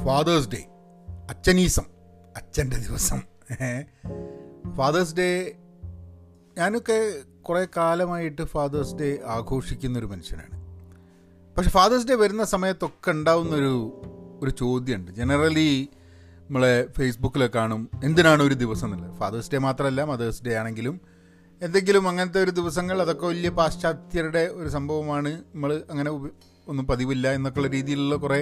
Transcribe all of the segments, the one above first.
fathers day അച്ഛനീസം അച്ഛൻ്റെ ദിവസം fathers day ഞാനൊക്കെ കുറേ കാലമായിട്ട് ഫാദേഴ്സ് ഡേ ആഘോഷിക്കുന്നൊരു മനുഷ്യനാണ് പക്ഷെ ഫാദേഴ്സ് ഡേ വരുന്ന സമയത്തൊക്കെ ഉണ്ടാവുന്നൊരു ഒരു ചോദ്യമുണ്ട് ജനറലി നമ്മളെ ഫേസ്ബുക്കിലൊക്കെ കാണും എന്തിനാണ് ഒരു ദിവസം എന്നുള്ളത് ഫാദേഴ്സ് ഡേ മാത്രമല്ല മദേഴ്സ് ഡേ ആണെങ്കിലും എന്തെങ്കിലും അങ്ങനത്തെ ഒരു ദിവസങ്ങൾ അതൊക്കെ വലിയ പാശ്ചാത്യരുടെ ഒരു സംഭവമാണ് നമ്മൾ അങ്ങനെ ഉപ- ഒന്നും പതിവില്ല എന്നൊക്കെയുള്ള രീതിയിലുള്ള കുറേ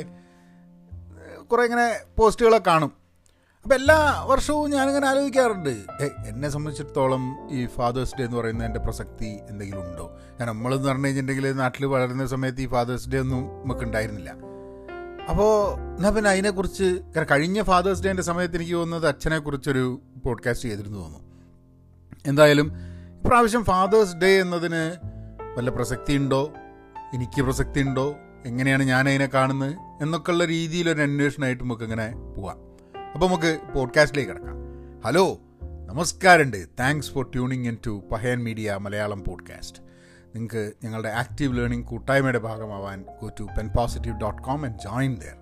കുറേ ഇങ്ങനെ പോസ്റ്റുകളൊക്കെ കാണും അപ്പം എല്ലാ വർഷവും ഞാനിങ്ങനെ ആലോചിക്കാറുണ്ട് ഏ എന്നെ സംബന്ധിച്ചിടത്തോളം ഈ ഫാദേഴ്സ് ഡേ എന്ന് പറയുന്നതിൻ്റെ പ്രസക്തി എന്തെങ്കിലും ഉണ്ടോ കാരണം നമ്മളെന്ന് പറഞ്ഞു കഴിഞ്ഞിട്ടുണ്ടെങ്കിൽ നാട്ടിൽ വളരുന്ന സമയത്ത് ഈ ഫാദേഴ്സ് ഡേ ഒന്നും നമുക്ക് ഉണ്ടായിരുന്നില്ല അപ്പോൾ എന്നാൽ പിന്നെ അതിനെക്കുറിച്ച് കാരണം കഴിഞ്ഞ ഫാദേഴ്സ് ഡേൻ്റെ സമയത്ത് എനിക്ക് തോന്നുന്നത് അച്ഛനെക്കുറിച്ചൊരു പോഡ്കാസ്റ്റ് ചെയ്തിരുന്നു തോന്നുന്നു എന്തായാലും ഇപ്രാവശ്യം ഫാദേഴ്സ് ഡേ എന്നതിന് വല്ല പ്രസക്തി ഉണ്ടോ എനിക്ക് പ്രസക്തി ഉണ്ടോ എങ്ങനെയാണ് ഞാൻ അതിനെ കാണുന്നത് എന്നൊക്കെയുള്ള രീതിയിലൊരു അന്വേഷണമായിട്ട് നമുക്ക് ഇങ്ങനെ പോവാം അപ്പോൾ നമുക്ക് പോഡ്കാസ്റ്റിലേക്ക് കിടക്കാം ഹലോ നമസ്കാരമുണ്ട് thanks for tuning in to Pahayan media Malayalam podcast നിങ്ങൾക്ക് ഞങ്ങളുടെ ആക്റ്റീവ് ലേണിംഗ് കൂട്ടായ്മയുടെ ഭാഗമാവാൻ go to pen positive dot com and join there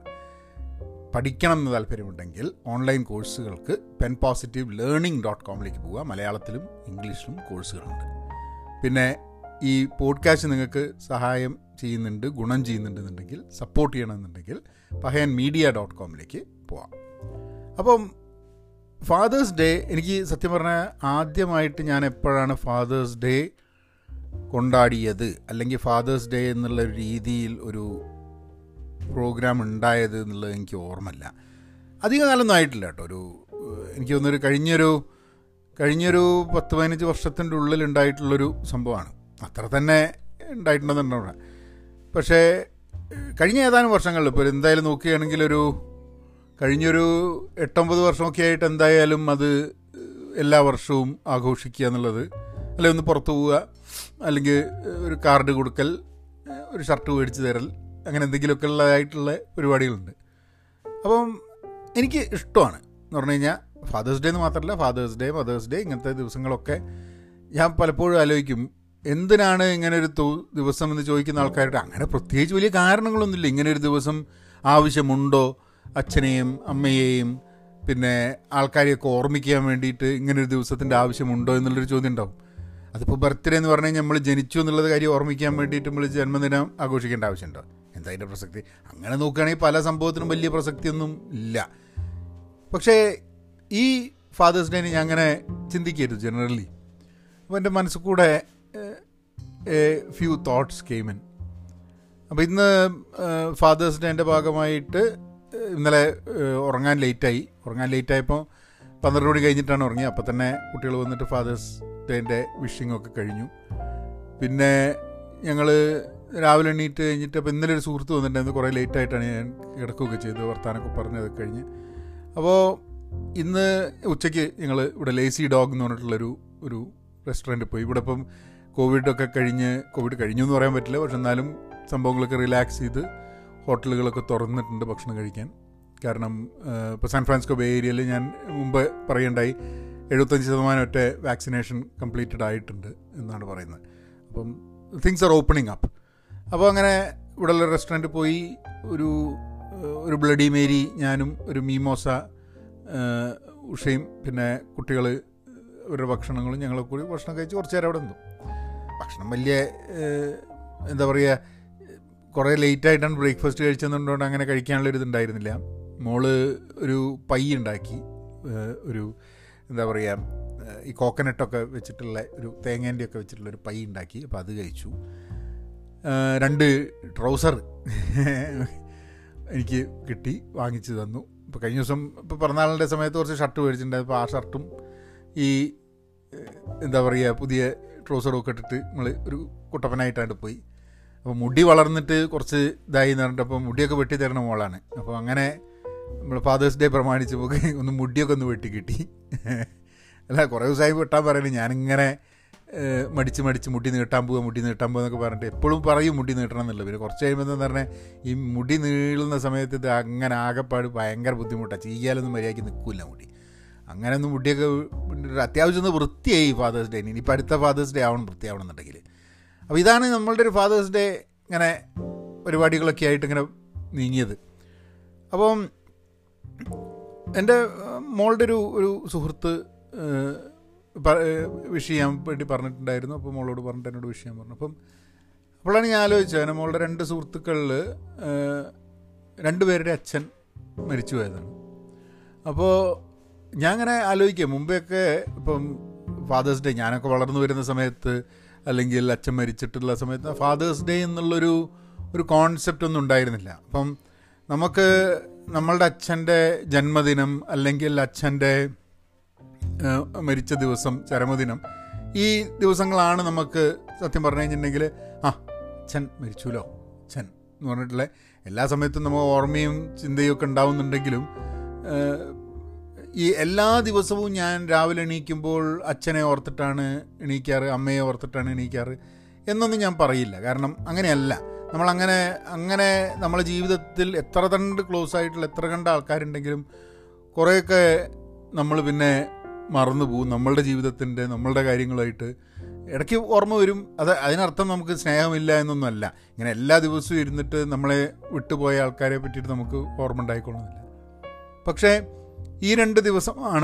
പഠിക്കണം എന്ന് താല്പര്യമുണ്ടെങ്കിൽ ഓൺലൈൻ കോഴ്സുകൾക്ക് പെൻ പോസിറ്റീവ് ലേണിംഗ് ഡോട്ട് കോമിലേക്ക് പോവുക മലയാളത്തിലും ഇംഗ്ലീഷിലും കോഴ്സുകളുണ്ട് പിന്നെ ഈ പോഡ്കാസ്റ്റ് നിങ്ങൾക്ക് സഹായം ചെയ്യുന്നുണ്ട് ഗുണം ചെയ്യുന്നുണ്ടെന്നുണ്ടെങ്കിൽ സപ്പോർട്ട് ചെയ്യണമെന്നുണ്ടെങ്കിൽ പഹയൻ മീഡിയ ഡോട്ട് കോമിലേക്ക് പോവാം അപ്പം ഫാദേഴ്സ് ഡേ എനിക്ക് സത്യം പറഞ്ഞാൽ ആദ്യമായിട്ട് ഞാൻ എപ്പോഴാണ് ഫാദേഴ്സ് ഡേ കൊണ്ടാടിയത് അല്ലെങ്കിൽ ഫാദേഴ്സ് ഡേ എന്നുള്ള ഒരു രീതിയിൽ ഒരു പ്രോഗ്രാം ഉണ്ടായത് എന്നുള്ളത് എനിക്ക് ഓർമ്മയില്ല അധിക കാലമൊന്നും ആയിട്ടില്ല കേട്ടോ ഒരു ഏഹ്, എനിക്ക് തോന്നുന്നൊരു കഴിഞ്ഞൊരു കഴിഞ്ഞൊരു പത്ത് പതിനഞ്ച് വർഷത്തിൻ്റെ ഉള്ളിൽ ഉണ്ടായിട്ടുള്ളൊരു സംഭവമാണ് അത്ര തന്നെ ഉണ്ടായിട്ടുണ്ടെന്നുണ്ടാവും പക്ഷേ ഏഹ്, കഴിഞ്ഞ ഏതാനും വർഷങ്ങളിൽ ഇപ്പോൾ എന്തായാലും നോക്കുകയാണെങ്കിൽ ഒരു കഴിഞ്ഞൊരു എട്ടൊമ്പത് വർഷമൊക്കെ ആയിട്ട് എന്തായാലും അത് എല്ലാ വർഷവും ആഘോഷിക്കുക എന്നുള്ളത് അല്ലെങ്കിൽ ഒന്ന് പുറത്തു പോവുക അല്ലെങ്കിൽ ഒരു കാർഡ് കൊടുക്കൽ ഒരു ഷർട്ട് മേടിച്ച് തരൽ അങ്ങനെ എന്തെങ്കിലുമൊക്കെ ഉള്ളതായിട്ടുള്ള പരിപാടികളുണ്ട് അപ്പം എനിക്ക് ഇഷ്ടമാണ് എന്ന് പറഞ്ഞു കഴിഞ്ഞാൽ ഫാദേഴ്സ് ഡേ എന്ന് മാത്രമല്ല ഫാദേഴ്സ് ഡേ മദേഴ്സ് ഡേ ഇങ്ങനത്തെ ദിവസങ്ങളൊക്കെ ഞാൻ പലപ്പോഴും ആലോചിക്കും എന്തിനാണ് ഇങ്ങനെ ഒരു തു- ദിവസം എന്ന് ചോദിക്കുന്ന ആൾക്കാരുടെ അങ്ങനെ പ്രത്യേകിച്ച് വലിയ കാരണങ്ങളൊന്നുമില്ല ഇങ്ങനെ ഒരു ദിവസം ആവശ്യമുണ്ടോ അച്ഛനെയും അമ്മയെയും പിന്നെ ആൾക്കാരെയൊക്കെ ഓർമ്മിക്കാൻ വേണ്ടിയിട്ട് ഇങ്ങനെ ഒരു ദിവസത്തിൻ്റെ ആവശ്യമുണ്ടോ എന്നുള്ളൊരു ചോദ്യം ഉണ്ടാവും അതിപ്പോൾ ബർത്ത്ഡേ എന്ന് പറഞ്ഞു കഴിഞ്ഞാൽ നമ്മൾ ജനിച്ചു എന്നുള്ളത് കാര്യം ഓർമ്മിക്കാൻ വേണ്ടിയിട്ട് നമ്മൾ ജന്മദിനം ആഘോഷിക്കേണ്ട ആവശ്യമുണ്ടോ എന്താ അതിൻ്റെ പ്രസക്തി അങ്ങനെ നോക്കുകയാണെങ്കിൽ പല സംഭവത്തിനും വലിയ പ്രസക്തിയൊന്നും ഇല്ല പക്ഷേ ഈ ഫാദേഴ്സ് ഡേന് ഞാൻ അങ്ങനെ ചിന്തിക്കരുത് ജനറലി അപ്പോൾ എൻ്റെ മനസ്സിൽ കൂടെ ഫ്യൂ തോട്ട്സ് കെയിമൻ അപ്പോൾ ഇന്ന് ഫാദേഴ്സ് ഡേൻ്റെ ഭാഗമായിട്ട് ഏഹ്, ഇന്നലെ ഏഹ്, ഉറങ്ങാൻ ലേറ്റായി ഉറങ്ങാൻ ലേറ്റായപ്പോൾ പന്ത്രണ്ട് മണി കഴിഞ്ഞിട്ടാണ് ഉറങ്ങിയത് അപ്പോൾ തന്നെ കുട്ടികൾ വന്നിട്ട് ഫാദേഴ്സ് ഡേൻ്റെ വിഷിംഗ് ഒക്കെ കഴിഞ്ഞു പിന്നെ ഞങ്ങൾ രാവിലെ എണീറ്റ് കഴിഞ്ഞിട്ട് അപ്പോൾ ഇന്നലെ ഒരു സുഹൃത്ത് വന്നിട്ടുണ്ടായിരുന്നു കുറേ ലേറ്റായിട്ടാണ് ഞാൻ കിടക്കുകയൊക്കെ ചെയ്തത് വർത്താനൊക്കെ പറഞ്ഞതൊക്കെ കഴിഞ്ഞ് അപ്പോൾ ഇന്ന് ഉച്ചയ്ക്ക് ഞങ്ങൾ ഇവിടെ ലേസി ഡോഗ് എന്ന് പറഞ്ഞിട്ടുള്ളൊരു ഒരു റെസ്റ്റോറൻറ്റിൽ പോയി ഇവിടെ ഇപ്പം കോവിഡൊക്കെ കഴിഞ്ഞ് കോവിഡ് കഴിഞ്ഞു എന്ന് പറയാൻ പറ്റില്ല പക്ഷെ എന്നാലും സംഭവങ്ങളൊക്കെ റിലാക്സ് ചെയ്ത് ഹോട്ടലുകളൊക്കെ തുറന്നിട്ടുണ്ട് ഭക്ഷണം കഴിക്കാൻ കാരണം ഇപ്പോൾ സാൻ ഫ്രാൻസിസ്കോ ബേ ഏരിയയിൽ ഞാൻ മുമ്പ് പറയണ്ടായി എഴുപത്തഞ്ച് ശതമാനം ഒറ്റ വാക്സിനേഷൻ കംപ്ലീറ്റഡ് ആയിട്ടുണ്ട് എന്നാണ് പറയുന്നത് അപ്പം തിങ്സ് ആർ ഓപ്പണിംഗ് അപ്പ് അപ്പോൾ അങ്ങനെ ഇവിടെയുള്ള റെസ്റ്റോറൻറ്റ് പോയി ഒരു ഏഹ്, ഒരു ബ്ലഡി മേരി ഞാനും ഒരു മീമോസ ഏഹ്, ഉഷയും പിന്നെ കുട്ടികൾ അവരുടെ ഭക്ഷണങ്ങളും ഞങ്ങളൊക്കെ കൂടി ഭക്ഷണം കഴിച്ച് കുറച്ച് നേരം അവിടെ നിന്നു ഭക്ഷണം വലിയ ഏഹ്, എന്താ പറയുക കുറേ ലേറ്റായിട്ടാണ് ബ്രേക്ക്ഫാസ്റ്റ് കഴിച്ചതുകൊണ്ടുകൊണ്ട് അങ്ങനെ കഴിക്കാനുള്ള ഒരു ഇതുണ്ടായിരുന്നില്ല മോള് ഒരു പൈ ഉണ്ടാക്കി ഏഹ്, ഒരു എന്താ പറയുക ഏഹ്, ഈ കോക്കനട്ടൊക്കെ വെച്ചിട്ടുള്ള ഒരു തേങ്ങേൻ്റെ ഒക്കെ വെച്ചിട്ടുള്ള ഒരു പൈ ഉണ്ടാക്കി അപ്പോൾ അത് കഴിച്ചു ഏഹ്, രണ്ട് ട്രൗസർ എനിക്ക് കിട്ടി വാങ്ങിച്ചു തന്നു ഇപ്പോൾ കഴിഞ്ഞ ദിവസം ഇപ്പോൾ പിറന്നാളിൻ്റെ സമയത്ത് കുറച്ച് ഷർട്ട് മേടിച്ചിട്ടുണ്ടായിരുന്നു അപ്പോൾ ആ ഷർട്ടും ഈ ഏഹ്, എന്താ പറയുക പുതിയ ട്രൗസറും ഒക്കെ ഇട്ടിട്ട് നമ്മൾ ഒരു കുട്ടപ്പനായിട്ടാണ്ട് പോയി അപ്പോൾ മുടി വളർന്നിട്ട് കുറച്ച് ഇതായി എന്ന് പറഞ്ഞിട്ട് അപ്പോൾ മുടിയൊക്കെ വെട്ടി തരുന്ന മോളാണ് അപ്പോൾ അങ്ങനെ നമ്മൾ ഫാദേഴ്സ് ഡേ പ്രമാണിച്ചപ്പോൾ ഒന്ന് മുടിയൊക്കെ ഒന്ന് വെട്ടി കിട്ടി അല്ല കുറേ ദിവസമായി വെട്ടാൻ പറയുന്നത് ഞാനിങ്ങനെ ഏഹ്, മടിച്ച് മടിച്ച് മുടി നീട്ടാൻ പോവുക മുടി നീട്ടാൻ പോകുക എന്നൊക്കെ പറഞ്ഞിട്ട് എപ്പോഴും പറയും മുടി നീട്ടണം എന്നുള്ളത് പിന്നെ കുറച്ച് കഴിയുമ്പോൾ എന്ന് പറഞ്ഞാൽ ഈ മുടി നീളുന്ന സമയത്ത് ഇത് അങ്ങനെ ആകെപ്പാട് ഭയങ്കര ബുദ്ധിമുട്ടാണ് ചെയ്യാലൊന്നും മര്യാദയ്ക്ക് നിൽക്കില്ല മുടി അങ്ങനെ ഒന്ന് മുടിയൊക്കെ ഒരു അത്യാവശ്യം ഒന്ന് വൃത്തിയായി ഫാദേഴ്സ് ഡേ ഇനിയിപ്പോൾ അടുത്ത ഫാദേഴ്സ് ഡേ ആവണം വൃത്തിയാവണം എന്നുണ്ടെങ്കിൽ അപ്പോൾ ഇതാണ് നമ്മളുടെ ഒരു ഫാദേഴ്സ് ഡേ ഇങ്ങനെ പരിപാടികളൊക്കെ ആയിട്ട് ഇങ്ങനെ നീങ്ങിയത് അപ്പം എൻ്റെ മോളുടെ ഒരു ഒരു സുഹൃത്ത് വിഷ് ചെയ്യാൻ വേണ്ടി പറഞ്ഞിട്ടുണ്ടായിരുന്നു അപ്പോൾ മോളോട് പറഞ്ഞിട്ട് എന്നോട് വിഷ് ചെയ്യാൻ പറഞ്ഞു അപ്പം അപ്പോഴാണ് ഞാൻ ആലോചിച്ചത് എൻ്റെ മോളുടെ രണ്ട് സുഹൃത്തുക്കളിൽ രണ്ടുപേരുടെ അച്ഛൻ മരിച്ചു പോയതാണ് അപ്പോൾ ഞാൻ അങ്ങനെ ആലോചിക്കുക മുമ്പെയൊക്കെ ഇപ്പം ഫാദേഴ്സ് ഡേ ഞാനൊക്കെ വളർന്നു വരുന്ന സമയത്ത് അല്ലെങ്കിൽ അച്ഛൻ മരിച്ചിട്ടുള്ള സമയത്ത് ഫാദേഴ്സ് ഡേ എന്നുള്ളൊരു ഒരു കോൺസെപ്റ്റ് ഒന്നും ഉണ്ടായിരുന്നില്ല അപ്പം നമുക്ക് നമ്മളുടെ അച്ഛൻ്റെ ജന്മദിനം അല്ലെങ്കിൽ അച്ഛൻ്റെ മരിച്ച ദിവസം ചരമദിനം ഈ ദിവസങ്ങളാണ് നമുക്ക് സത്യം പറഞ്ഞു കഴിഞ്ഞിട്ടുണ്ടെങ്കിൽ ആ അച്ഛൻ മരിച്ചുല്ലോ അച്ഛൻ എന്ന് പറഞ്ഞിട്ടുള്ള എല്ലാ സമയത്തും നമ്മൾ ഓർമ്മയും ചിന്തയും ഒക്കെ ഉണ്ടാവുന്നുണ്ടെങ്കിലും ഈ എല്ലാ ദിവസവും ഞാൻ രാവിലെ എണീക്കുമ്പോൾ അച്ഛനെ ഓർത്തിട്ടാണ് എണീക്കാറ് അമ്മയെ ഓർത്തിട്ടാണ് എണീക്കാറ് എന്നൊന്നും ഞാൻ പറയില്ല കാരണം അങ്ങനെയല്ല നമ്മളങ്ങനെ അങ്ങനെ നമ്മളെ ജീവിതത്തിൽ എത്ര കണ്ട് ക്ലോസ് ആയിട്ടുള്ള എത്ര കണ്ട ആൾക്കാരുണ്ടെങ്കിലും കുറേയൊക്കെ നമ്മൾ പിന്നെ മറന്നു പോകും നമ്മളുടെ ജീവിതത്തിൻ്റെ നമ്മളുടെ കാര്യങ്ങളായിട്ട് ഇടയ്ക്ക് ഓർമ്മ വരും അത് അതിനർത്ഥം നമുക്ക് സ്നേഹമില്ല എന്നൊന്നുമല്ല ഇങ്ങനെ എല്ലാ ദിവസവും ഇരുന്നിട്ട് നമ്മളെ വിട്ടുപോയ ആൾക്കാരെ പറ്റിയിട്ട് നമുക്ക് ഓർമ്മ ഉണ്ടായിക്കൊള്ളുന്നില്ല പക്ഷേ ഈ രണ്ട് ദിവസമാണ്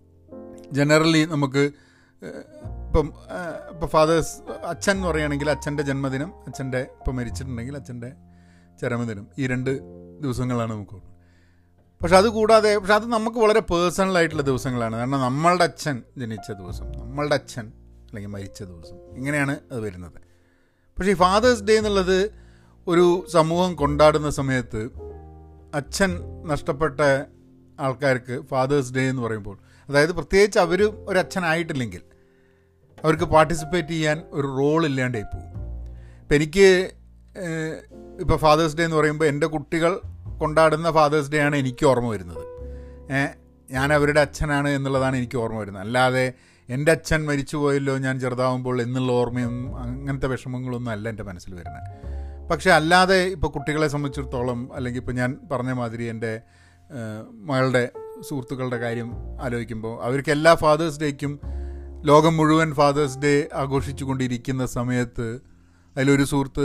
ജനറലി നമുക്ക് ഇപ്പം ഇപ്പം ഫാദേഴ്സ് അച്ഛൻ എന്ന് പറയുകയാണെങ്കിൽ അച്ഛൻ്റെ ജന്മദിനം അച്ഛൻ്റെ ഇപ്പം മരിച്ചിട്ടുണ്ടെങ്കിൽ അച്ഛൻ്റെ ചരമദിനം ഈ രണ്ട് ദിവസങ്ങളാണ് നമുക്ക് ഓർമ്മ പക്ഷെ അത് കൂടാതെ പക്ഷെ അത് നമുക്ക് വളരെ പേഴ്സണൽ ആയിട്ടുള്ള ദിവസങ്ങളാണ് കാരണം നമ്മളുടെ അച്ഛൻ ജനിച്ച ദിവസം നമ്മളുടെ അച്ഛൻ അല്ലെങ്കിൽ മരിച്ച ദിവസം ഇങ്ങനെയാണ് അത് വരുന്നത് പക്ഷേ ഈ ഫാദേഴ്സ് ഡേ എന്നുള്ളത് ഒരു സമൂഹം കൊണ്ടാടുന്ന സമയത്ത് അച്ഛൻ നഷ്ടപ്പെട്ട ആൾക്കാർക്ക് ഫാദേഴ്സ് ഡേ എന്ന് പറയുമ്പോൾ അതായത് പ്രത്യേകിച്ച് അവർ ഒരു അച്ഛനായിട്ടില്ലെങ്കിൽ അവർക്ക് പാർട്ടിസിപ്പേറ്റ് ചെയ്യാൻ ഒരു റോൾ ഇല്ലാണ്ടായി പോകും ഇപ്പം എനിക്ക് ഇപ്പോൾ ഫാദേഴ്സ് ഡേ എന്ന് പറയുമ്പോൾ എൻ്റെ കുട്ടികൾ കൊണ്ടാടുന്ന ഫാദേഴ്സ് ഡേ ആണ് എനിക്ക് ഓർമ്മ വരുന്നത് ഞാൻ അവരുടെ അച്ഛനാണ് എന്നുള്ളതാണ് എനിക്ക് ഓർമ്മ വരുന്നത് അല്ലാതെ എൻ്റെ അച്ഛൻ മരിച്ചു പോയല്ലോ ഞാൻ ചെറുതാവുമ്പോൾ എന്നുള്ള ഓർമ്മയും അങ്ങനത്തെ വിഷമങ്ങളൊന്നും അല്ല എൻ്റെ മനസ്സിൽ വരുന്നത് പക്ഷേ അല്ലാതെ ഇപ്പോൾ കുട്ടികളെ സംബന്ധിച്ചിടത്തോളം അല്ലെങ്കിൽ ഇപ്പോൾ ഞാൻ പറഞ്ഞ മാതിരി എൻ്റെ മകളുടെ സുഹൃത്തുക്കളുടെ കാര്യം ആലോചിക്കുമ്പോൾ അവർക്ക് എല്ലാ ഫാദേഴ്സ് ഡേക്കും ലോകം മുഴുവൻ ഫാദേഴ്സ് ഡേ ആഘോഷിച്ചു കൊണ്ടിരിക്കുന്ന സമയത്ത് അതിലൊരു സുഹൃത്ത്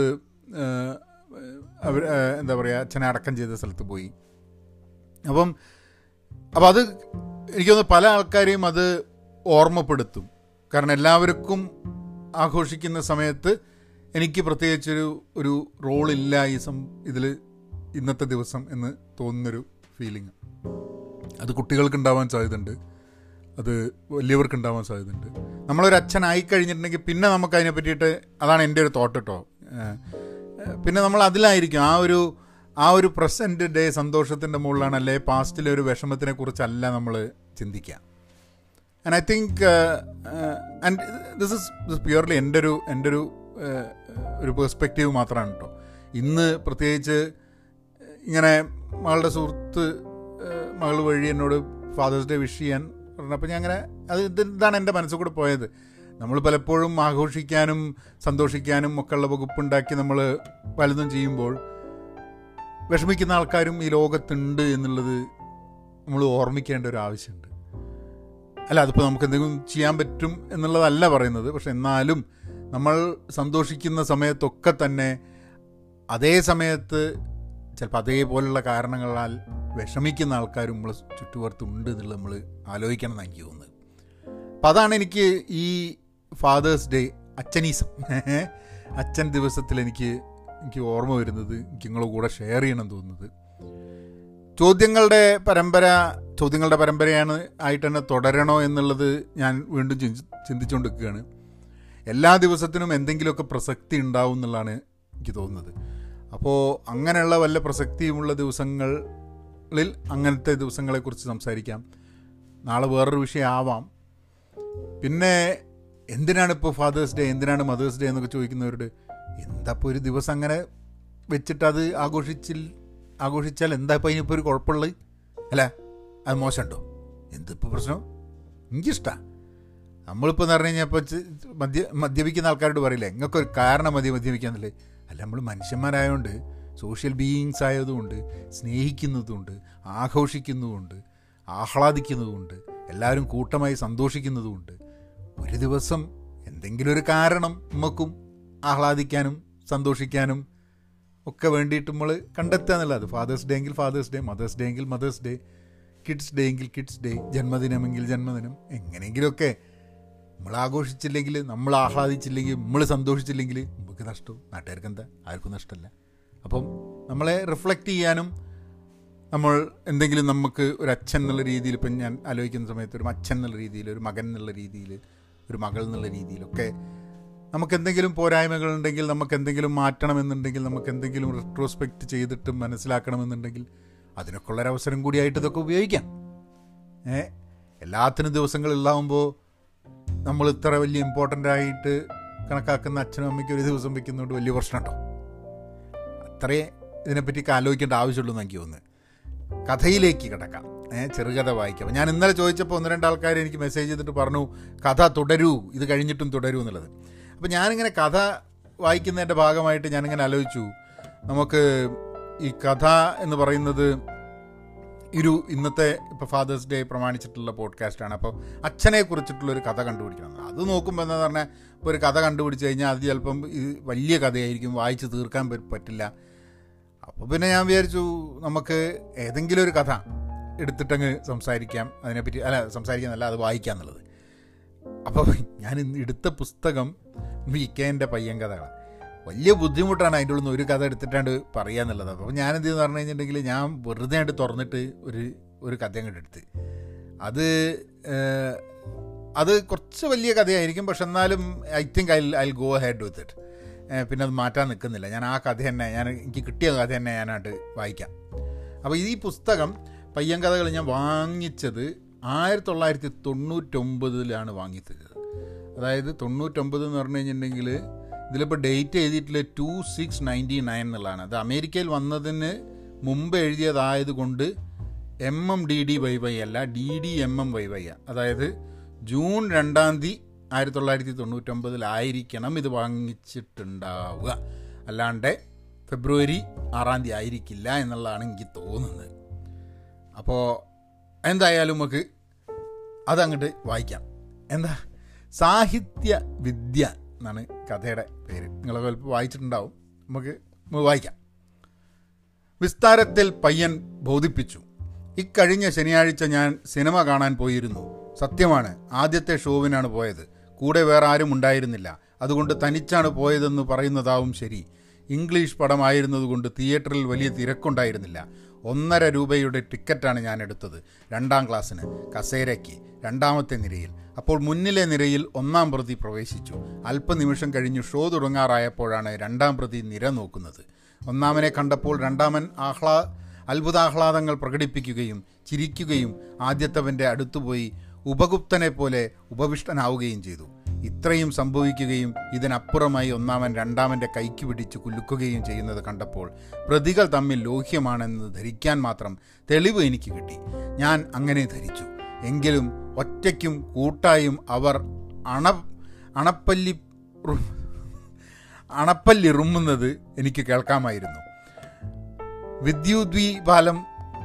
അവർ എന്താ പറയുക അച്ഛനെ അടക്കം ചെയ്ത സ്ഥലത്ത് പോയി അപ്പം അപ്പം അത് എനിക്ക് തോന്നുന്നു പല ആൾക്കാരെയും അത് ഓർമ്മപ്പെടുത്തും കാരണം എല്ലാവർക്കും ആഘോഷിക്കുന്ന സമയത്ത് എനിക്ക് പ്രത്യേകിച്ചൊരു ഒരു റോളില്ല ഈ സം ഇതിൽ ഇന്നത്തെ ദിവസം എന്ന് തോന്നുന്നൊരു ഫീലിംഗ് അത് കുട്ടികൾക്ക് ഉണ്ടാവാൻ സാധ്യതയുണ്ട് അത് വലിയവർക്ക് ഉണ്ടാവാൻ സാധ്യതയുണ്ട് നമ്മളൊരു അച്ഛനായി കഴിഞ്ഞിട്ടുണ്ടെങ്കിൽ പിന്നെ നമുക്ക് അതിനെ പറ്റിയിട്ട് അതാണ് എൻ്റെ ഒരു തോട്ട് കേട്ടോ പിന്നെ നമ്മൾ അതിലായിരിക്കും ആ ഒരു ആ ഒരു പ്രസൻറ്റ് ഡേ സന്തോഷത്തിൻ്റെ മുകളിലാണ് അല്ലെ പാസ്റ്റിലെ ഒരു വിഷമത്തിനെ കുറിച്ചല്ല നമ്മൾ ചിന്തിക്കുക and I think and this is this purely എൻ്റെ ഒരു എൻ്റെ ഒരു ഒരു പെർസ്പെക്റ്റീവ് മാത്രമാണ് കേട്ടോ ഇന്ന് പ്രത്യേകിച്ച് ഇങ്ങനെ മകളുടെ സുഹൃത്ത് മകൾ വഴി എന്നോട് ഫാദേഴ്സ് ഡേ വിഷ് ചെയ്യാൻ പറഞ്ഞപ്പോൾ ഞാൻ അങ്ങനെ അത് ഇതാണ് എൻ്റെ മനസ്സിൽ കൂടെ പോയത് നമ്മൾ പലപ്പോഴും ആഘോഷിക്കാനും സന്തോഷിക്കാനും ഒക്കെ ഉള്ള വകുപ്പുണ്ടാക്കി നമ്മൾ പലതും ചെയ്യുമ്പോൾ വിഷമിക്കുന്ന ആൾക്കാരും ഈ ലോകത്തുണ്ട് എന്നുള്ളത് നമ്മൾ ഓർമ്മിക്കേണ്ട ഒരു ആവശ്യമുണ്ട് അല്ല അതിപ്പോൾ നമുക്ക് എന്തെങ്കിലും ചെയ്യാൻ പറ്റും എന്നുള്ളതല്ല പറയുന്നത് പക്ഷെ എന്നാലും നമ്മൾ സന്തോഷിക്കുന്ന സമയത്തൊക്കെ തന്നെ അതേ സമയത്ത് ചിലപ്പോൾ അതേപോലുള്ള കാരണങ്ങളാൽ വിഷമിക്കുന്ന ആൾക്കാരും നമ്മൾ ചുറ്റുപുറത്തുണ്ട് എന്നുള്ളത് നമ്മൾ ആലോചിക്കണം എന്നാണ് എനിക്ക് തോന്നുന്നത് അപ്പം അതാണ് എനിക്ക് ഈ ഫാദേഴ്സ് ഡേ അച്ഛനീസം അച്ഛൻ ദിവസത്തിൽ എനിക്ക് എനിക്ക് ഓർമ്മ വരുന്നത് എനിക്ക് നിങ്ങളുടെ കൂടെ ഷെയർ ചെയ്യണം തോന്നുന്നത് ചോദ്യങ്ങളുടെ പരമ്പര ചോദ്യങ്ങളുടെ പരമ്പരയാണ് ആയിട്ട് തന്നെ തുടരണോ എന്നുള്ളത് ഞാൻ വീണ്ടും ചിന്തിച്ചുകൊണ്ടിരിക്കുകയാണ് എല്ലാ ദിവസത്തിനും എന്തെങ്കിലുമൊക്കെ പ്രസക്തി ഉണ്ടാവും എന്നുള്ളതാണ് എനിക്ക് തോന്നുന്നത് അപ്പോൾ അങ്ങനെയുള്ള വല്ല പ്രസക്തിയുമുള്ള ദിവസങ്ങളിൽ അങ്ങനത്തെ ദിവസങ്ങളെക്കുറിച്ച് സംസാരിക്കാം നാളെ വേറൊരു വിഷയം ആവാം പിന്നെ എന്തിനാണ് ഇപ്പോൾ ഫാദേഴ്സ് ഡേ എന്തിനാണ് മദേഴ്സ് ഡേ എന്നൊക്കെ ചോദിക്കുന്നവരോട് എന്താ ഇപ്പോൾ ഒരു ദിവസം അങ്ങനെ വെച്ചിട്ട് അത് ആഘോഷിച്ചിൽ ആഘോഷിച്ചാൽ എന്താ ഇപ്പോൾ അതിനിപ്പോൾ ഒരു കുഴപ്പമുള്ളത് അല്ല അത് മോശമുണ്ടോ എന്തിപ്പോൾ പ്രശ്നം എനിക്കിഷ്ടമാണ് നമ്മളിപ്പോൾ എന്ന് പറഞ്ഞു കഴിഞ്ഞാൽ ഇപ്പോൾ മദ്യ മദ്യപിക്കുന്ന ആൾക്കാരോട് പറയില്ലേ നിങ്ങൾക്കൊരു കാരണം മതി മദ്യപിക്കാന്നല്ലേ അല്ല നമ്മൾ മനുഷ്യന്മാരായതുകൊണ്ട് സോഷ്യൽ ബീയിങ്സ് ആയതുകൊണ്ട് സ്നേഹിക്കുന്നതുകൊണ്ട് ആഘോഷിക്കുന്നതുകൊണ്ട് ആഹ്ലാദിക്കുന്നതുകൊണ്ട് എല്ലാവരും കൂട്ടമായി സന്തോഷിക്കുന്നതുകൊണ്ട് ഒരു ദിവസം എന്തെങ്കിലും ഒരു കാരണം നമുക്കും ആഹ്ലാദിക്കാനും സന്തോഷിക്കാനും ഒക്കെ വേണ്ടിയിട്ട് നമ്മൾ കണ്ടെത്തുക എന്നുള്ളത് ഫാദേഴ്സ് ഡേ എങ്കിൽ ഫാദേഴ്സ് ഡേ മദേഴ്സ് ഡേ എങ്കിൽ മദേഴ്സ് ഡേ കിഡ്സ് ഡേ എങ്കിൽ കിഡ്സ് ഡേ ജന്മദിനമെങ്കിൽ ജന്മദിനം എങ്ങനെയെങ്കിലുമൊക്കെ നമ്മൾ ആഘോഷിച്ചില്ലെങ്കിൽ നമ്മൾ ആഹ്ലാദിച്ചില്ലെങ്കിൽ നമ്മൾ സന്തോഷിച്ചില്ലെങ്കിൽ നമുക്ക് നഷ്ടവും നാട്ടുകാർക്ക് എന്താ ആർക്കും നഷ്ടമല്ല അപ്പം നമ്മളെ റിഫ്ലക്റ്റ് ചെയ്യാനും നമ്മൾ എന്തെങ്കിലും നമുക്ക് ഒരു അച്ഛൻ എന്നുള്ള രീതിയിൽ ഇപ്പം ഞാൻ ആലോചിക്കുന്ന സമയത്ത് ഒരു അച്ഛൻ എന്നുള്ള രീതിയിൽ ഒരു മകൻ എന്നുള്ള രീതിയിൽ ഒരു മകൾ എന്നുള്ള രീതിയിലൊക്കെ നമുക്ക് എന്തെങ്കിലും പോരായ്മകളുണ്ടെങ്കിൽ നമുക്ക് എന്തെങ്കിലും മാറ്റണമെന്നുണ്ടെങ്കിൽ നമുക്ക് എന്തെങ്കിലും റിട്രോസ്പെക്റ്റ് ചെയ്തിട്ട് മനസ്സിലാക്കണമെന്നുണ്ടെങ്കിൽ അതിനൊക്കെ ഉള്ളൊരവസരം കൂടിയായിട്ട് ഇതൊക്കെ ഉപയോഗിക്കാം ഏ എല്ലാത്തിനും ദിവസങ്ങളുണ്ടാവുമ്പോൾ നമ്മൾ ഇത്ര വലിയ ഇമ്പോർട്ടൻ്റ് ആയിട്ട് കണക്കാക്കുന്ന അച്ഛനും അമ്മയ്ക്കും ഒരു ദിവസം വെക്കുന്നതുകൊണ്ട് വലിയ പ്രശ്നമുണ്ടോ അത്രേ ഇതിനെപ്പറ്റി ആലോചിക്കേണ്ട ആവശ്യമുള്ളൂ എന്ന് എനിക്ക് തോന്നുന്നു കഥയിലേക്ക് കിടക്കാം ഏഹ് ചെറുകഥ വായിക്കാം ഞാൻ ഇന്നലെ ചോദിച്ചപ്പോൾ ഒന്ന് രണ്ട് ആൾക്കാർ എനിക്ക് മെസ്സേജ് ചെയ്തിട്ട് പറഞ്ഞു കഥ തുടരൂ ഇത് കഴിഞ്ഞിട്ടും തുടരൂ എന്നുള്ളത് അപ്പോൾ ഞാനിങ്ങനെ കഥ വായിക്കുന്നതിൻ്റെ ഭാഗമായിട്ട് ഞാനിങ്ങനെ ആലോചിച്ചു നമുക്ക് ഈ കഥ എന്ന് പറയുന്നത് ഒരു ഇന്നത്തെ ഇപ്പോൾ ഫാദേഴ്സ് ഡേ പ്രമാണിച്ചിട്ടുള്ള പോഡ്കാസ്റ്റാണ് അപ്പോൾ അച്ഛനെ കുറിച്ചിട്ടുള്ളൊരു കഥ കണ്ടുപിടിക്കണം അത് നോക്കുമ്പോൾ എന്താ പറഞ്ഞാൽ ഇപ്പോൾ ഒരു കഥ കണ്ടുപിടിച്ച് കഴിഞ്ഞാൽ അത് ചിലപ്പം ഇത് വലിയ കഥയായിരിക്കും വായിച്ച് തീർക്കാൻ പറ്റില്ല അപ്പോൾ പിന്നെ ഞാൻ വിചാരിച്ചു നമുക്ക് ഏതെങ്കിലും ഒരു കഥ എടുത്തിട്ടങ്ങ് സംസാരിക്കാം അതിനെപ്പറ്റി അല്ല സംസാരിക്കാന്നല്ല അത് വായിക്കാം എന്നുള്ളത് അപ്പോൾ ഞാൻ ഇന്ന് എടുത്ത പുസ്തകം വി കെൻ്റെ പയ്യൻ കഥകളാണ് വലിയ ബുദ്ധിമുട്ടാണ് അതിൻ്റെ ഉള്ളിൽ നിന്ന് ഒരു കഥ എടുത്തിട്ടാണ്ട് പറയുക എന്നുള്ളത് അപ്പോൾ ഞാൻ എന്ത് ചെയ്യുന്നു പറഞ്ഞു കഴിഞ്ഞിട്ടുണ്ടെങ്കിൽ ഞാൻ വെറുതെ ആയിട്ട് തുറന്നിട്ട് ഒരു ഒരു കഥ അങ്ങോട്ട് എടുത്ത് അത് അത് കുറച്ച് വലിയ കഥയായിരിക്കും പക്ഷെ എന്നാലും I think I I go ahead with it പിന്നെ അത് മാറ്റാൻ നിൽക്കുന്നില്ല ഞാൻ ആ കഥ തന്നെ ഞാൻ എനിക്ക് കിട്ടിയ കഥ തന്നെ ഞാനായിട്ട് വായിക്കാം അപ്പോൾ ഈ പുസ്തകം പയ്യൻ കഥകൾ ഞാൻ വാങ്ങിച്ചത് ആയിരത്തി തൊള്ളായിരത്തി തൊണ്ണൂറ്റൊമ്പതിലാണ് വാങ്ങിത്തത് അതായത് തൊണ്ണൂറ്റൊമ്പത് എന്ന് പറഞ്ഞു കഴിഞ്ഞിട്ടുണ്ടെങ്കിൽ ഇതിലിപ്പോൾ ഡേറ്റ് എഴുതിയിട്ടുള്ള ടു സിക്സ് നയൻറ്റി നയൻ എന്നുള്ളതാണ് അത് അമേരിക്കയിൽ വന്നതിന് മുമ്പ് എഴുതിയതായതുകൊണ്ട് M M D D Y Y അല്ല D D M M Y Y അതായത് ജൂൺ രണ്ടാം തീയതി ആയിരത്തി തൊള്ളായിരത്തി തൊണ്ണൂറ്റൊമ്പതിലായിരിക്കണം ഇത് വാങ്ങിച്ചിട്ടുണ്ടാവുക അല്ലാണ്ട് ഫെബ്രുവരി ആറാം തീയതി ആയിരിക്കില്ല എന്നുള്ളതാണ് എനിക്ക് തോന്നുന്നത് അപ്പോൾ എന്തായാലും നമുക്ക് അതങ്ങോട്ട് വായിക്കാം എന്താ സാഹിത്യ വിദ്യ എന്നാണ് കഥയുടെ പേര് നിങ്ങളൊക്കെ ചിലപ്പോൾ വായിച്ചിട്ടുണ്ടാവും നമുക്ക് വായിക്കാം വിസ്താരത്തിൽ പയ്യൻ ബോധിപ്പിച്ചു ഇക്കഴിഞ്ഞ ശനിയാഴ്ച ഞാൻ സിനിമ കാണാൻ പോയിരുന്നു സത്യമാണ് ആദ്യത്തെ ഷോവിനാണ് പോയത് കൂടെ വേറെ ആരും ഉണ്ടായിരുന്നില്ല അതുകൊണ്ട് തനിച്ചാണ് പോയതെന്ന് പറയുന്നതാവും ശരി ഇംഗ്ലീഷ് പടമായിരുന്നതുകൊണ്ട് തിയേറ്ററിൽ വലിയ തിരക്കുണ്ടായിരുന്നില്ല ഒന്നര രൂപയുടെ ടിക്കറ്റാണ് ഞാൻ എടുത്തത് രണ്ടാം ക്ലാസ്സിന് കസേരയ്ക്ക് രണ്ടാമത്തെ നിരയിൽ അപ്പോൾ മുന്നിലെ നിരയിൽ ഒന്നാം പ്രതി പ്രവേശിച്ചു അല്പനിമിഷം കഴിഞ്ഞ് ഷോ തുടങ്ങാറായപ്പോഴാണ് രണ്ടാം പ്രതി നിര നോക്കുന്നത് ഒന്നാമനെ കണ്ടപ്പോൾ രണ്ടാമൻ ആഹ്ലാ അത്ഭുതാഹ്ലാദങ്ങൾ പ്രകടിപ്പിക്കുകയും ചിരിക്കുകയും ആദ്യത്തവൻ്റെ അടുത്തുപോയി ഉപഗുപ്തനെ പോലെ ഉപവിഷ്ടനാവുകയും ചെയ്തു ഇത്രയും സംഭവിക്കുകയും ഇതിനപ്പുറമായി ഒന്നാമൻ രണ്ടാമൻ്റെ കൈക്ക് പിടിച്ച് കുലുക്കുകയും ചെയ്യുന്നത് കണ്ടപ്പോൾ പ്രതികൾ തമ്മിൽ ലോഹ്യമാണെന്ന് ധരിക്കാൻ മാത്രം തെളിവ് എനിക്ക് കിട്ടി ഞാൻ അങ്ങനെ ധരിച്ചു എങ്കിലും ഒറ്റയ്ക്കും കൂട്ടായും അവർ അണ അണപ്പല്ലി അണപ്പല്ലിറുമ്മുന്നത് എനിക്ക് കേൾക്കാമായിരുന്നു വിദ്യുദ്വീപാലം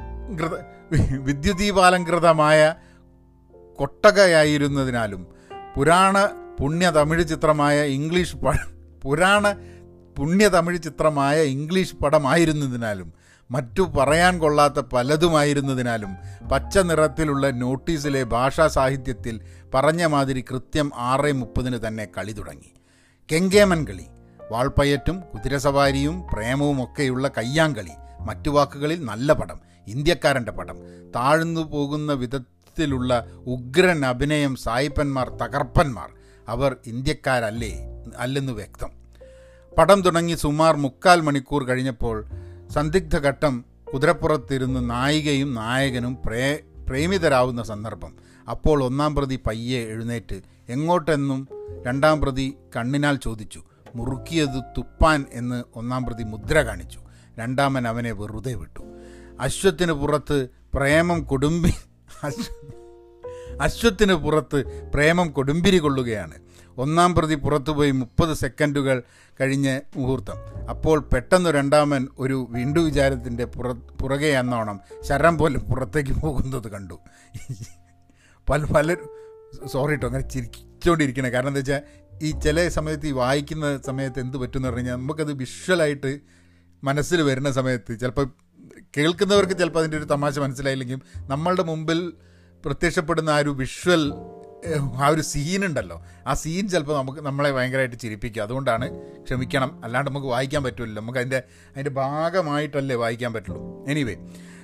വിദ്യുദീപാലങ്കൃതമായ കൊട്ടകയായിരുന്നതിനാലും പുരാണ പുണ്യ തമിഴ് ചിത്രമായ ഇംഗ്ലീഷ് പ പുരാണ പുണ്യ തമിഴ് ചിത്രമായ ഇംഗ്ലീഷ് പടമായിരുന്നതിനാലും മറ്റു പറയാൻ കൊള്ളാത്ത പലതുമായിരുന്നതിനാലും പച്ച നിറത്തിലുള്ള നോട്ടീസിലെ ഭാഷാ സാഹിത്യത്തിൽ പറഞ്ഞ മാതിരി കൃത്യം ആറ് മുപ്പതിന് തന്നെ കളി തുടങ്ങി കെങ്കേമൻ കളി വാൾപ്പയറ്റും കുതിരസവാരിയും പ്രേമവും ഒക്കെയുള്ള കയ്യാങ്കളി മറ്റു വാക്കുകളിൽ നല്ല പടം ഇന്ത്യക്കാരൻ്റെ പടം താഴ്ന്നു പോകുന്ന വിധത്തിലുള്ള ഉഗ്രൻ അഭിനയം സായിപ്പന്മാർ തകർപ്പന്മാർ അവർ ഇന്ത്യക്കാരല്ലേ അല്ലെന്ന് വ്യക്തം പടം തുടങ്ങി സുമാർ മുക്കാൽ മണിക്കൂർ കഴിഞ്ഞപ്പോൾ സന്ദിഗ്ധ ഘട്ടം കുതിരപ്പുറത്തിരുന്ന് നായികയും നായകനും പ്രേ പ്രേമിതരാവുന്ന സന്ദർഭം അപ്പോൾ ഒന്നാം പ്രതി പയ്യെ എഴുന്നേറ്റ് എങ്ങോട്ടെന്നും രണ്ടാം പ്രതി കണ്ണിനാൽ ചോദിച്ചു മുറുക്കിയത് തുപ്പാൻ എന്ന് ഒന്നാം പ്രതി മുദ്ര കാണിച്ചു രണ്ടാമൻ അവനെ വെറുതെ വിട്ടു അശ്വത്തിന് പുറത്ത് പ്രേമം കൊടുമ്പി അശ്വത്തിന് പുറത്ത് പ്രേമം കൊടുമ്പിരി കൊള്ളുകയാണ് ഒന്നാം പ്രതി പുറത്തുപോയി മുപ്പത് സെക്കൻഡുകൾ കഴിഞ്ഞ് മുഹൂർത്തം അപ്പോൾ പെട്ടെന്ന് രണ്ടാമൻ ഒരു വീണ്ടു വിചാരത്തിൻ്റെ പുറ പുറകെ എന്നോണം ശരം പോലെ പുറത്തേക്ക് പോകുന്നത് കണ്ടു പല പലരും സോറി കേട്ടോ അങ്ങനെ ചിരിച്ചുകൊണ്ടിരിക്കണേ കാരണം എന്താ വെച്ചാൽ ഈ ചില സമയത്ത് ഈ വായിക്കുന്ന സമയത്ത് എന്ത് പറ്റുമെന്ന് പറഞ്ഞു കഴിഞ്ഞാൽ നമുക്കത് വിഷ്വലായിട്ട് മനസ്സിൽ വരുന്ന സമയത്ത് ചിലപ്പോൾ കേൾക്കുന്നവർക്ക് ചിലപ്പോൾ അതിൻ്റെ ഒരു തമാശ മനസ്സിലായില്ലെങ്കിലും നമ്മളുടെ മുമ്പിൽ പ്രത്യക്ഷപ്പെടുന്ന ആ ഒരു വിഷ്വൽ ആ ഒരു സീൻ ഉണ്ടല്ലോ ആ സീൻ ചിലപ്പോൾ നമുക്ക് നമ്മളെ ഭയങ്കരമായിട്ട് ചിരിപ്പിക്കും അതുകൊണ്ടാണ് ക്ഷമിക്കണം അല്ലാണ്ട് നമുക്ക് വായിക്കാൻ പറ്റില്ലല്ലോ നമുക്ക് അതിൻ്റെ അതിൻ്റെ ഭാഗമായിട്ടല്ലേ വായിക്കാൻ പറ്റുള്ളൂ എനിവേ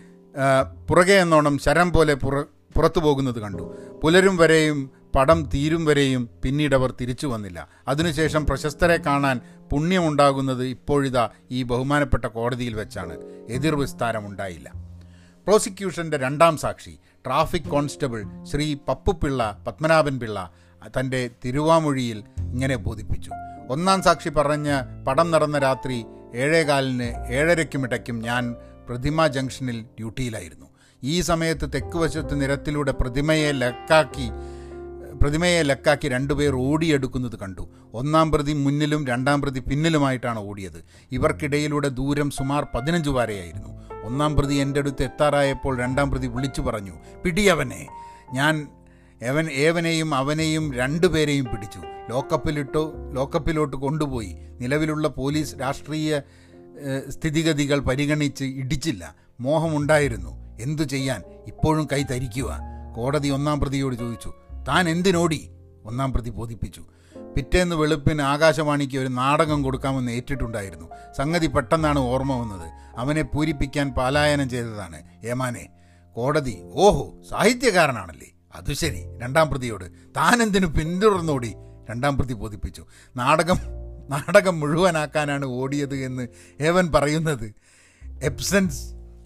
പുറകെ എന്നോണം ശരം പോലെ പുറ പുറത്തു പോകുന്നത് കണ്ടു പുലരും വരെയും പടം തീരും വരെയും പിന്നീട് അവർ തിരിച്ചു വന്നില്ല അതിനുശേഷം പ്രശസ്തരെ കാണാൻ പുണ്യമുണ്ടാകുന്നത് ഇപ്പോഴിതാ ഈ ബഹുമാനപ്പെട്ട കോടതിയിൽ വെച്ചാണ് എതിർ വിസ്താരമുണ്ടായില്ല പ്രോസിക്യൂഷൻ്റെ രണ്ടാം സാക്ഷി ട്രാഫിക് കോൺസ്റ്റബിൾ ശ്രീ പപ്പുപിള്ള പത്മനാഭൻ പിള്ള തൻ്റെ തിരുവാമൊഴിയിൽ ഇങ്ങനെ ബോധിപ്പിച്ചു ഒന്നാം സാക്ഷി പറഞ്ഞ പടം നടന്ന രാത്രി ഏഴേകാലിന് ഏഴരയ്ക്കുമിടയ്ക്കും ഞാൻ പ്രതിമ ജംഗ്ഷനിൽ ഡ്യൂട്ടിയിലായിരുന്നു ഈ സമയത്ത് തെക്കുവശത്ത് നിരത്തിലൂടെ പ്രതിമയെ ലക്കാക്കി പ്രതിമയെ ലക്കാക്കി രണ്ടുപേർ ഓടിയെടുക്കുന്നത് കണ്ടു ഒന്നാം പ്രതി മുന്നിലും രണ്ടാം പ്രതി പിന്നിലുമായിട്ടാണ് ഓടിയത് ഇവർക്കിടയിലൂടെ ദൂരം സുമാർ പതിനഞ്ച് വരെയായിരുന്നു ഒന്നാം പ്രതി എൻ്റെ അടുത്ത് എത്താറായപ്പോൾ രണ്ടാം പ്രതി വിളിച്ചു പറഞ്ഞു പിടിയവനെ ഞാൻ എവൻ ഏവനെയും അവനെയും രണ്ടുപേരെയും പിടിച്ചു ലോക്കപ്പിലിട്ടോ ലോക്കപ്പിലോട്ട് കൊണ്ടുപോയി നിലവിലുള്ള പോലീസ് രാഷ്ട്രീയ സ്ഥിതിഗതികൾ പരിഗണിച്ച് ഇടിച്ചില്ല മോഹമുണ്ടായിരുന്നു എന്തു ചെയ്യാൻ ഇപ്പോഴും കൈ തരിക്കുക കോടതി ഒന്നാം പ്രതിയോട് ചോദിച്ചു താൻ എന്തിനോടി ഒന്നാം പ്രതി ബോധിപ്പിച്ചു പിറ്റേന്ന് വെളുപ്പിന് ആകാശവാണിക്ക് ഒരു നാടകം കൊടുക്കാമെന്ന് ഏറ്റിട്ടുണ്ടായിരുന്നു സംഗതി പെട്ടെന്നാണ് ഓർമ്മ വന്നത് അവനെ പൂരിപ്പിക്കാൻ പലായനം ചെയ്തതാണ് ഏമാനെ കോടതി ഓഹോ സാഹിത്യകാരനാണല്ലേ അത് ശരി രണ്ടാം പ്രതിയോട് താൻ എന്തിനു പിന്തുടർന്നോടി രണ്ടാം പ്രതി ബോധിപ്പിച്ചു നാടകം നാടകം മുഴുവനാക്കാനാണ് ഓടിയത് എന്ന് ഏവൻ പറയുന്നത് എബ്സൻസ്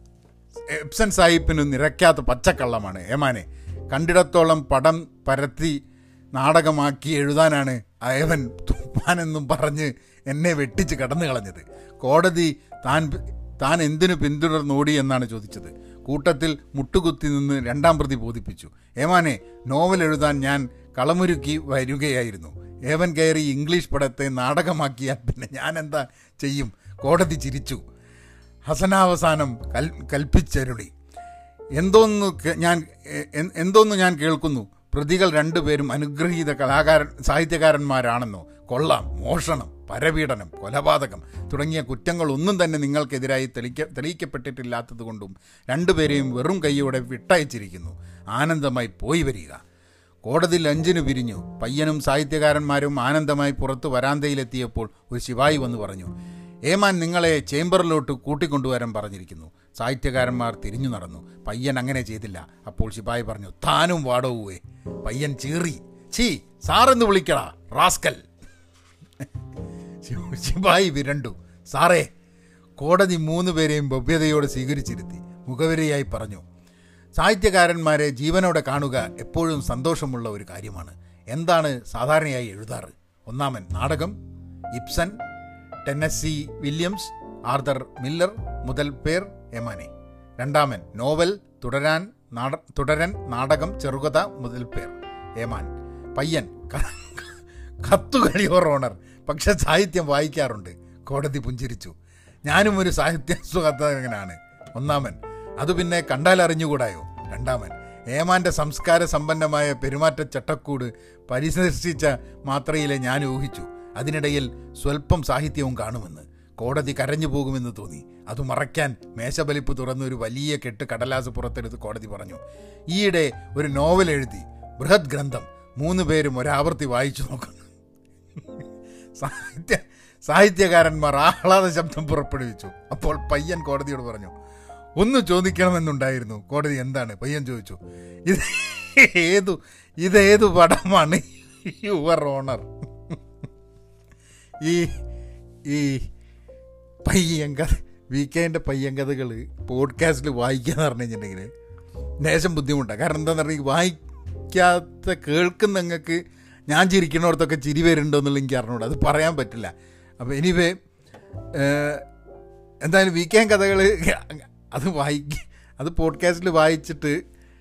എബ്സൻ സാഹിബിന് നിരക്കാത്ത പച്ചക്കള്ളമാണ് ഏമാനെ കണ്ടിടത്തോളം പടം പരത്തി നാടകമാക്കി എഴുതാനാണ് അയവൻ തുപ്പാനെന്നും പറഞ്ഞ് എന്നെ വെട്ടിച്ച് കടന്നു കളഞ്ഞത് കോടതി താൻ താൻ എന്തിനു പിന്തുടർന്നോടി എന്നാണ് ചോദിച്ചത് കൂട്ടത്തിൽ മുട്ടുകുത്തി നിന്ന് രണ്ടാം പ്രതി ബോധിപ്പിച്ചു ഏമാനെ നോവൽ എഴുതാൻ ഞാൻ കളമൊരുക്കി വരികയായിരുന്നു ഏവൻ കയറി ഇംഗ്ലീഷ് പടത്തെ നാടകമാക്കിയാൽ പിന്നെ ഞാൻ എന്താ ചെയ്യും കോടതി ചിരിച്ചു ഹസനാവസാനം കൽ കൽപ്പിച്ചരുളി എന്തോന്ന് ഞാൻ എന്തോന്ന് ഞാൻ കേൾക്കുന്നു പ്രതികൾ രണ്ടുപേരും അനുഗ്രഹീത കലാകാരൻ സാഹിത്യകാരന്മാരാണെന്നോ കൊള്ളാം മോഷണം പരപീഡനം കൊലപാതകം തുടങ്ങിയ കുറ്റങ്ങളൊന്നും തന്നെ നിങ്ങൾക്കെതിരായി തെളിക്ക തെളിയിക്കപ്പെട്ടിട്ടില്ലാത്തതുകൊണ്ടും രണ്ടുപേരെയും വെറും കൈയോടെ വിട്ടയച്ചിരിക്കുന്നു ആനന്ദമായി പോയി വരിക കോടതി ലഞ്ചിന് പിരിഞ്ഞു പയ്യനും സാഹിത്യകാരന്മാരും ആനന്ദമായി പുറത്ത് വരാന്തയിലെത്തിയപ്പോൾ ഒരു ശിവായി വന്ന് പറഞ്ഞു ഏമാൻ നിങ്ങളെ ചേംബറിലോട്ട് കൂട്ടിക്കൊണ്ടുവരാൻ പറഞ്ഞിരിക്കുന്നു സാഹിത്യകാരന്മാർ തിരിഞ്ഞു നടന്നു പയ്യൻ അങ്ങനെ ചെയ്തില്ല അപ്പോൾ ശിപായി പറഞ്ഞു താനും വാടോവേ പയ്യൻ ചീറി ചീ സാറെന്ന് വിളിക്കടാ റാസ്കൽ ശിപായി വിരണ്ടു സാറേ കോടതി മൂന്ന് പേരെയും ഭവ്യതയോടെ സ്വീകരിച്ചിരുത്തി മുഖവരിയായി പറഞ്ഞു സാഹിത്യകാരന്മാരെ ജീവനോടെ കാണുക എപ്പോഴും സന്തോഷമുള്ള ഒരു കാര്യമാണ് എന്താണ് സാധാരണയായി എഴുതാറ് ഒന്നാമൻ നാടകം Ibsen Tennessee Williams Arthur Miller മുതൽ പേർ എമാനെ രണ്ടാമൻ നോവൽ തുടരാൻ നാട തുടരൻ നാടകം ചെറുകഥ മുതൽ പേർ ഏമാൻ പയ്യൻ കത്തുകളി ഓണർ പക്ഷെ സാഹിത്യം വായിക്കാറുണ്ട് കോടതി പുഞ്ചിരിച്ചു ഞാനും ഒരു സാഹിത്യ സുഖാതകനാണ് ഒന്നാമൻ അത് പിന്നെ കണ്ടാൽ അറിഞ്ഞുകൂടായോ രണ്ടാമൻ ഏമാന്റെ സംസ്കാര സമ്പന്നമായ പെരുമാറ്റ ചട്ടക്കൂട് പരിസർശിച്ച മാത്രയിലെ ഞാൻ ഊഹിച്ചു അതിനിടയിൽ സ്വല്പം സാഹിത്യവും കാണുമെന്ന് കോടതി കരഞ്ഞു പോകുമെന്ന് തോന്നി അത് മറയ്ക്കാൻ മേശബലിപ്പ് തുറന്ന് ഒരു വലിയ കെട്ട് കടലാസ് പുറത്തെടുത്ത് കോടതി പറഞ്ഞു ഈയിടെ ഒരു നോവൽ എഴുതി ബൃഹത് ഗ്രന്ഥം മൂന്ന് പേരും ഒരാവർത്തി വായിച്ചു നോക്കുന്നു സാഹിത്യ സാഹിത്യകാരന്മാർ ആഹ്ലാദ ശബ്ദം പുറപ്പെടുവിച്ചു അപ്പോൾ പയ്യൻ കോടതിയോട് പറഞ്ഞു ഒന്ന് ചോദിക്കണമെന്നുണ്ടായിരുന്നു കോടതി എന്താണ് പയ്യൻ ചോദിച്ചു ഇത് ഏതു ഇതേതു പടമാണ് യുവർ ഓണർ ഈ ഈ പയ്യങ്ക വീക്കെൻഡ് പയ്യങ്കഥകൾ പോഡ്കാസ്റ്റിൽ വായിക്കുക എന്ന് പറഞ്ഞു കഴിഞ്ഞിട്ടുണ്ടെങ്കിൽ ലേശം ബുദ്ധിമുട്ടാണ് കാരണം എന്താണെന്ന് പറഞ്ഞാൽ വായിക്കാത്ത കേൾക്കുന്ന നിങ്ങൾക്ക് ഞാൻ ചിരിക്കണോടത്തൊക്കെ ചിരി വരുന്നുണ്ടോ എന്നുള്ള എനിക്ക് അറിഞ്ഞൂടാ അത് പറയാൻ പറ്റില്ല അപ്പോൾ എനിവേ എന്തായാലും വീക്കെൻഡ് കഥകൾ അത് വായിക്ക അത് പോഡ്കാസ്റ്റിൽ വായിച്ചിട്ട്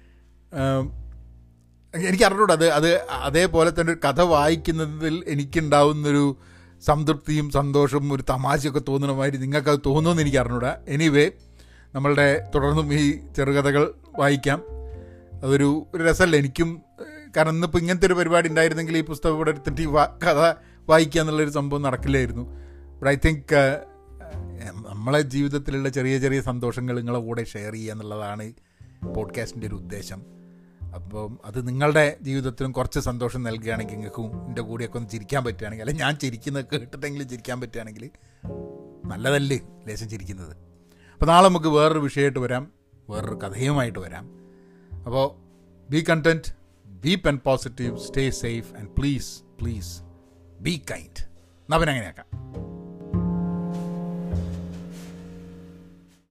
എനിക്ക് അറിഞ്ഞൂടാ അത് അത് അതേപോലെ തന്നെ ഒരു കഥ വായിക്കുന്നതിൽ എനിക്കുണ്ടാവുന്നൊരു സംതൃപ്തിയും സന്തോഷവും ഒരു തമാശയൊക്കെ തോന്നുന്ന മാതിരി നിങ്ങൾക്കത് തോന്നുമെന്ന് എനിക്ക് അറിഞ്ഞൂടാ എനിവേ നമ്മളുടെ തുടർന്നും ഈ ചെറുകഥകൾ വായിക്കാം അതൊരു ഒരു രസമല്ല എനിക്കും കാരണം ഇന്നിപ്പോൾ ഇങ്ങനത്തെ ഒരു പരിപാടി ഉണ്ടായിരുന്നെങ്കിൽ ഈ പുസ്തകം ഇവിടെ എടുത്തിട്ട് ഈ കഥ വായിക്കുക എന്നുള്ളൊരു സംഭവം നടക്കില്ലായിരുന്നു ബട്ട് ഐ തിങ്ക് എം- നമ്മളെ ജീവിതത്തിലുള്ള ചെറിയ ചെറിയ സന്തോഷങ്ങൾ നിങ്ങളെ കൂടെ ഷെയർ ചെയ്യുക എന്നുള്ളതാണ് പോഡ്കാസ്റ്റിൻ്റെ ഒരു ഉദ്ദേശം അപ്പം അത് നിങ്ങളുടെ ജീവിതത്തിലും കുറച്ച് സന്തോഷം നൽകുകയാണെങ്കിൽ നിങ്ങൾക്കും എൻ്റെ കൂടെയൊക്കെ ഒന്ന് ചിരിക്കാൻ പറ്റുകയാണെങ്കിൽ അല്ലെങ്കിൽ ഞാൻ ചിരിക്കുന്നത് കേട്ടിട്ടെങ്കിലും ചിരിക്കാൻ പറ്റുകയാണെങ്കിൽ നല്ലതല്ലേ ലേശം ചിരിക്കുന്നത് അപ്പോൾ നാളെ നമുക്ക് വേറൊരു വിഷയമായിട്ട് വരാം വേറൊരു കഥയുമായിട്ട് വരാം അപ്പോൾ be content be pen positive stay safe and please please be kind എന്നാൽ പിന്നെ അങ്ങനെയാക്കാം